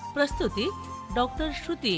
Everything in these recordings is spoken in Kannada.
ಪ್ರಸ್ತುತಿ ಡಾಕ್ಟರ್ ಶ್ರುತಿ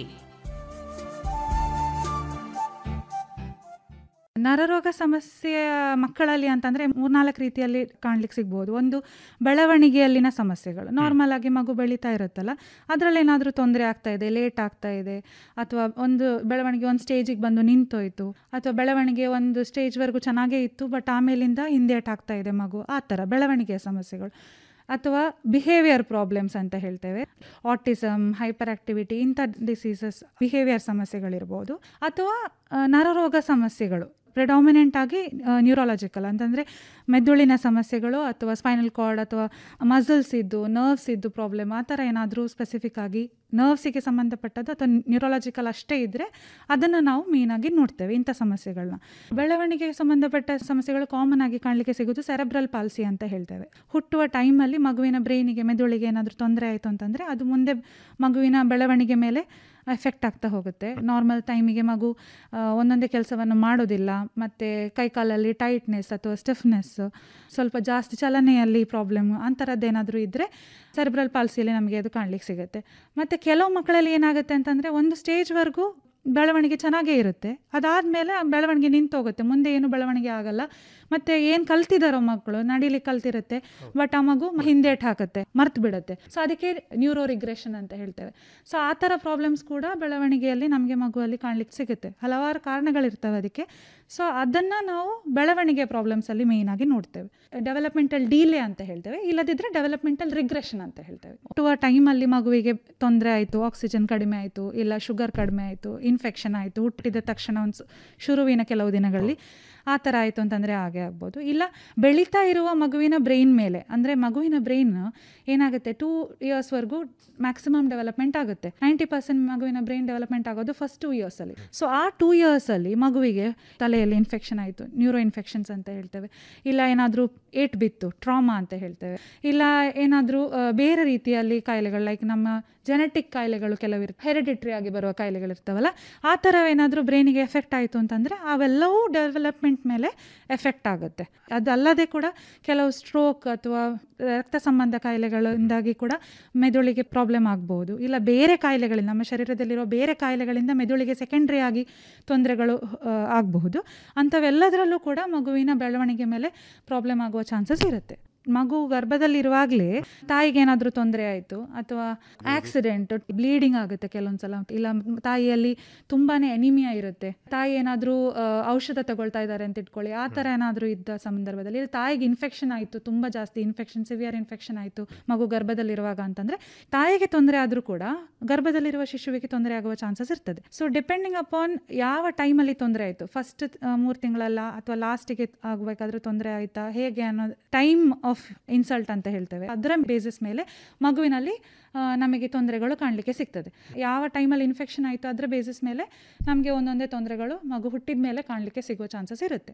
ನರರೋಗ ಸಮಸ್ಯೆ ಮಕ್ಕಳಲ್ಲಿ ಅಂತಂದರೆ ಮೂರ್ನಾಲ್ಕು ರೀತಿಯಲ್ಲಿ ಕಾಣ್ಲಿಕ್ಕೆ ಸಿಗ್ಬೋದು ಒಂದು ಬೆಳವಣಿಗೆಯಲ್ಲಿನ ಸಮಸ್ಯೆಗಳು ನಾರ್ಮಲ್ ಆಗಿ ಮಗು ಬೆಳೀತಾ ಇರುತ್ತಲ್ಲ ಅದರಲ್ಲಿ ಏನಾದರೂ ತೊಂದರೆ ಆಗ್ತಾ ಇದೆ ಲೇಟ್ ಆಗ್ತಾ ಇದೆ ಅಥವಾ ಒಂದು ಬೆಳವಣಿಗೆ ಒಂದು ಸ್ಟೇಜಿಗೆ ಬಂದು ನಿಂತೋಯ್ತು ಅಥವಾ ಬೆಳವಣಿಗೆ ಒಂದು ಸ್ಟೇಜ್ವರೆಗೂ ಚೆನ್ನಾಗೇ ಇತ್ತು ಬಟ್ ಆಮೇಲಿಂದ ಹಿಂದೇಟ್ ಆಗ್ತಾ ಇದೆ ಮಗು ಆ ಥರ ಬೆಳವಣಿಗೆಯ ಸಮಸ್ಯೆಗಳು ಅಥವಾ ಬಿಹೇವಿಯರ್ ಪ್ರಾಬ್ಲಮ್ಸ್ ಅಂತ ಹೇಳ್ತೇವೆ ಆಟಿಸಮ್ ಹೈಪರ್ ಆಕ್ಟಿವಿಟಿ ಇಂಥ ಡಿಸೀಸಸ್ ಬಿಹೇವಿಯರ್ ಸಮಸ್ಯೆಗಳಿರ್ಬೋದು ಅಥವಾ ಆ, ನರರೋಗ ಸಮಸ್ಯೆಗಳು ಪ್ರಿಡಾಮಿನೆಂಟ್ ಆಗಿ ನ್ಯೂರಾಲಜಿಕಲ್ ಅಂತಂದರೆ ಮೆದುಳಿನ ಸಮಸ್ಯೆಗಳು ಅಥವಾ ಸ್ಪೈನಲ್ ಕಾರ್ಡ್ ಅಥವಾ ಮಸಲ್ಸ್ ಇದ್ದು ನರ್ವ್ಸ್ ಇದ್ದು ಪ್ರಾಬ್ಲಮ್ ಆ ಥರ ಏನಾದರೂ ಸ್ಪೆಸಿಫಿಕ್ ಆಗಿ ನರ್ವ್ಸಿಗೆ ಸಂಬಂಧಪಟ್ಟದ್ದು ಅಥವಾ ನ್ಯೂರಾಲಜಿಕಲ್ ಅಷ್ಟೇ ಇದ್ದರೆ ಅದನ್ನು ನಾವು ಮೇಯ್ನಾಗಿ ನೋಡ್ತೇವೆ ಇಂಥ ಸಮಸ್ಯೆಗಳನ್ನ ಬೆಳವಣಿಗೆಗೆ ಸಂಬಂಧಪಟ್ಟ ಸಮಸ್ಯೆಗಳು ಕಾಮನ್ ಆಗಿ ಕಾಣಲಿಕ್ಕೆ ಸಿಗೋದು ಸೆರೆಬ್ರಲ್ ಪಾಲ್ಸಿ ಅಂತ ಹೇಳ್ತೇವೆ ಹುಟ್ಟುವ ಟೈಮಲ್ಲಿ ಮಗುವಿನ ಬ್ರೈನಿಗೆ ಮೆದುಳಿಗೆ ಏನಾದರೂ ತೊಂದರೆ ಆಯಿತು ಅಂತಂದರೆ ಅದು ಮುಂದೆ ಮಗುವಿನ ಬೆಳವಣಿಗೆ ಮೇಲೆ ಎಫೆಕ್ಟ್ ಆಗ್ತಾ ಹೋಗುತ್ತೆ ನಾರ್ಮಲ್ ಟೈಮಿಗೆ ಮಗು ಆ, ಒಂದೊಂದೇ ಕೆಲಸವನ್ನು ಮಾಡೋದಿಲ್ಲ ಮತ್ತು ಕೈಕಾಲಲ್ಲಿ ಟೈಟ್ನೆಸ್ ಅಥವಾ ಸ್ಟಿಫ್ನೆಸ್ ಸ್ವಲ್ಪ ಜಾಸ್ತಿ ಚಲನೆಯಲ್ಲಿ ಪ್ರಾಬ್ಲಮ್ ಅಂಥರದ್ದೇನಾದರೂ ಇದ್ದರೆ ಸೆರೆಬ್ರಲ್ ಪಾಲ್ಸಿಯಲ್ಲಿ ನಮಗೆ ಅದು ಕಾಣಲಿಕ್ಕೆ ಸಿಗುತ್ತೆ ಮತ್ತು ಕೆಲವು ಮಕ್ಕಳಲ್ಲಿ ಏನಾಗುತ್ತೆ ಅಂತಂದರೆ ಒಂದು ಸ್ಟೇಜ್ವರೆಗೂ ಬೆಳವಣಿಗೆ ಚೆನ್ನಾಗೇ ಇರುತ್ತೆ ಅದಾದಮೇಲೆ ಬೆಳವಣಿಗೆ ನಿಂತೋಗುತ್ತೆ ಮುಂದೆ ಏನು ಬೆಳವಣಿಗೆ ಆಗಲ್ಲ ಮತ್ತು ಏನು ಕಲ್ತಿದ್ದಾರೋ ಮಕ್ಕಳು ನಡೀಲಿಕ್ಕೆ ಕಲ್ತಿರುತ್ತೆ ಬಟ್ ಆ ಮಗು ಹಿಂದೇಟ್ ಹಾಕುತ್ತೆ ಮರ್ತು ಬಿಡುತ್ತೆ ಸೊ ಅದಕ್ಕೆ ನ್ಯೂರೋ ರಿಗ್ರೆಷನ್ ಅಂತ ಹೇಳ್ತೇವೆ ಸೊ ಆ ಥರ ಪ್ರಾಬ್ಲಮ್ಸ್ ಕೂಡ ಬೆಳವಣಿಗೆಯಲ್ಲಿ ನಮಗೆ ಮಗುವಲ್ಲಿ ಕಾಣಲಿಕ್ಕೆ ಸಿಗುತ್ತೆ ಹಲವಾರು ಕಾರಣಗಳಿರ್ತವೆ ಅದಕ್ಕೆ ಸೊ ಅದನ್ನು ನಾವು ಬೆಳವಣಿಗೆ ಪ್ರಾಬ್ಲಮ್ಸಲ್ಲಿ ಮೇಯ್ನಾಗಿ ನೋಡ್ತೇವೆ ಡೆವಲಪ್ಮೆಂಟಲ್ ಡೀಲೆ ಅಂತ ಹೇಳ್ತೇವೆ ಇಲ್ಲದಿದ್ದರೆ ಡೆವಲಪ್ಮೆಂಟಲ್ ರಿಗ್ರೆಷನ್ ಅಂತ ಹೇಳ್ತೇವೆ ಹುಟ್ಟುವ ಟೈಮಲ್ಲಿ ಮಗುವಿಗೆ ತೊಂದರೆ ಆಯಿತು ಆಕ್ಸಿಜನ್ ಕಡಿಮೆ ಆಯಿತು ಇಲ್ಲ ಶುಗರ್ ಕಡಿಮೆ ಆಯಿತು ಇನ್ಫೆಕ್ಷನ್ ಆಯಿತು ಹುಟ್ಟಿದ ತಕ್ಷಣ ಒಂದು ಸ- ಶುರುವಿನ ಕೆಲವು ದಿನಗಳಲ್ಲಿ ಆ ಥರ ಆಯಿತು ಅಂತಂದರೆ ಹಾಗೆ ಆಗ್ಬೋದು ಇಲ್ಲ ಬೆಳೀತಾ ಇರುವ ಮಗುವಿನ ಬ್ರೈನ್ ಮೇಲೆ ಅಂದರೆ ಮಗುವಿನ ಬ್ರೈನ್ ಏನಾಗುತ್ತೆ ಟೂ ಇಯರ್ಸ್ವರೆಗೂ ಮ್ಯಾಕ್ಸಿಮಮ್ ಡೆವಲಪ್ಮೆಂಟ್ ಆಗುತ್ತೆ ನೈಂಟಿ ಪರ್ಸೆಂಟ್ ಮಗುವಿನ ಬ್ರೈನ್ ಡೆವಲಪ್ಮೆಂಟ್ ಆಗೋದು ಫಸ್ಟ್ ಟೂ ಇಯರ್ಸಲ್ಲಿ ಸೊ ಆ ಟೂ ಇಯರ್ಸಲ್ಲಿ ಮಗುವಿಗೆ ತಲೆಯಲ್ಲಿ ಇನ್ಫೆಕ್ಷನ್ ಆಯಿತು ನ್ಯೂರೋ ಇನ್ಫೆಕ್ಷನ್ಸ್ ಅಂತ ಹೇಳ್ತೇವೆ ಇಲ್ಲ ಏನಾದರೂ ಏಟ್ ಬಿತ್ತು ಟ್ರಾಮಾ ಅಂತ ಹೇಳ್ತೇವೆ ಇಲ್ಲ ಏನಾದರೂ ಬೇರೆ ರೀತಿಯಲ್ಲಿ ಕಾಯಿಲೆಗಳು ಲೈಕ್ ನಮ್ಮ ಜೆನೆಟಿಕ್ ಕಾಯಿಲೆಗಳು ಕೆಲವು ಇರ್ತವೆ ಹೆರಿಡಿಟ್ರಿ ಆಗಿ ಬರುವ ಕಾಯಿಲೆಗಳಿರ್ತಾವಲ್ಲ ಆ ಥರ ಏನಾದರೂ ಬ್ರೈನಿಗೆ ಎಫೆಕ್ಟ್ ಆಯಿತು ಅಂತಂದರೆ ಅವೆಲ್ಲವೂ ಡೆವಲಪ್ಮೆಂಟ್ ಮೇಲೆ ಎಫೆಕ್ಟ್ ಆಗುತ್ತೆ ಅದಲ್ಲದೆ ಕೂಡ ಕೆಲವು ಸ್ಟ್ರೋಕ್ ಅಥವಾ ರಕ್ತ ಸಂಬಂಧ ಕಾಯಿಲೆಗಳಿಂದಾಗಿ ಕೂಡ ಮೆದುಳಿಗೆ ಪ್ರಾಬ್ಲಮ್ ಆಗ್ಬೋದು ಇಲ್ಲ ಬೇರೆ ಕಾಯಿಲೆಗಳಿಂದ ನಮ್ಮ ಶರೀರದಲ್ಲಿರೋ ಬೇರೆ ಕಾಯಿಲೆಗಳಿಂದ ಮೆದುಳಿಗೆ ಸೆಕೆಂಡ್ರಿ ಆಗಿ ತೊಂದರೆಗಳು ಆ, ಆಗಬಹುದು ಅಂಥವೆಲ್ಲದರಲ್ಲೂ ಕೂಡ ಮಗುವಿನ ಬೆಳವಣಿಗೆ ಮೇಲೆ ಪ್ರಾಬ್ಲಮ್ ಆಗುವ ಚಾನ್ಸಸ್ ಇರುತ್ತೆ ಮಗು ಗರ್ಭದಲ್ಲಿರುವಾಗಲೇ ತಾಯಿಗೆ ಏನಾದರೂ ತೊಂದರೆ ಆಯಿತು ಅಥವಾ ಆಕ್ಸಿಡೆಂಟ್ ಬ್ಲೀಡಿಂಗ್ ಆಗುತ್ತೆ ಕೆಲವೊಂದ್ಸಲ ಇಲ್ಲ ತಾಯಿಯಲ್ಲಿ ತುಂಬಾ ಎನಿಮಿಯಾ ಇರುತ್ತೆ ತಾಯಿ ಏನಾದರೂ ಔಷಧ ತಗೊಳ್ತಾ ಇದ್ದಾರೆ ಅಂತ ಇಟ್ಕೊಳ್ಳಿ ಆ ಥರ ಏನಾದರೂ ಇದ್ದ ಸಂದರ್ಭದಲ್ಲಿ ಇಲ್ಲ ತಾಯಿಗೆ ಇನ್ಫೆಕ್ಷನ್ ಆಯಿತು ತುಂಬ ಜಾಸ್ತಿ ಇನ್ಫೆಕ್ಷನ್ ಸಿವಿಯರ್ ಇನ್ಫೆಕ್ಷನ್ ಆಯಿತು ಮಗು ಗರ್ಭದಲ್ಲಿರುವಾಗ ಅಂತಂದರೆ ತಾಯಿಗೆ ತೊಂದರೆ ಆದರೂ ಕೂಡ ಗರ್ಭದಲ್ಲಿರುವ ಶಿಶುವಿಗೆ ತೊಂದರೆ ಆಗುವ ಚಾನ್ಸಸ್ ಇರ್ತದೆ ಸೊ ಡಿಪೆಂಡಿಂಗ್ ಅಪಾನ್ ಯಾವ ಟೈಮಲ್ಲಿ ತೊಂದರೆ ಆಯಿತು ಫಸ್ಟ್ ಮೂರು ತಿಂಗಳಲ್ಲ ಅಥವಾ ಲಾಸ್ಟಿಗೆ ಆಗಬೇಕಾದ್ರೆ ತೊಂದರೆ ಆಯಿತಾ ಹೇಗೆ ಅನ್ನೋದು ಟೈಮ್ ಆಫ್ ಇನ್ಸಲ್ಟ್ ಅಂತ ಹೇಳ್ತೇವೆ ಅದರ ಬೇಸಿಸ್ ಮೇಲೆ ಮಗುವಿನಲ್ಲಿ ಆ, ನಮಗೆ ತೊಂದರೆಗಳು ಕಾಣಲಿಕ್ಕೆ ಸಿಗ್ತದೆ ಯಾವ ಟೈಮಲ್ಲಿ ಇನ್ಫೆಕ್ಷನ್ ಆಯಿತು ಅದರ ಬೇಸಿಸ್ ಮೇಲೆ ನಮಗೆ ಒಂದೊಂದೇ ತೊಂದರೆಗಳು ಮಗು ಹುಟ್ಟಿದ ಮೇಲೆ ಕಾಣಲಿಕ್ಕೆ ಸಿಗುವ ಚಾನ್ಸಸ್ ಇರುತ್ತೆ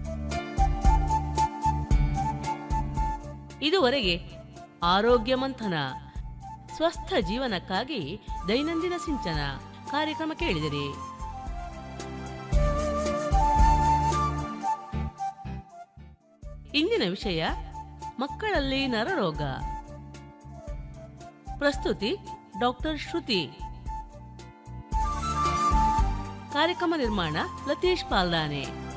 ಇದುವರೆಗೆ ಆರೋಗ್ಯ ಮಂಥನ ಸ್ವಸ್ಥ ಜೀವನಕ್ಕಾಗಿ ದೈನಂದಿನ ಸಿಂಚನ ಕಾರ್ಯಕ್ರಮ ಕೇಳಿದಿರಿ ಇಂದಿನ ವಿಷಯ ಮಕ್ಕಳಲ್ಲಿ ನರರೋಗ ಪ್ರಸ್ತುತಿ ಡಾಕ್ಟರ್ ಶ್ರುತಿ ಕಾರ್ಯಕ್ರಮ ನಿರ್ಮಾಣ ಲತೀಶ್ ಪಾಲ್ದಾನೆ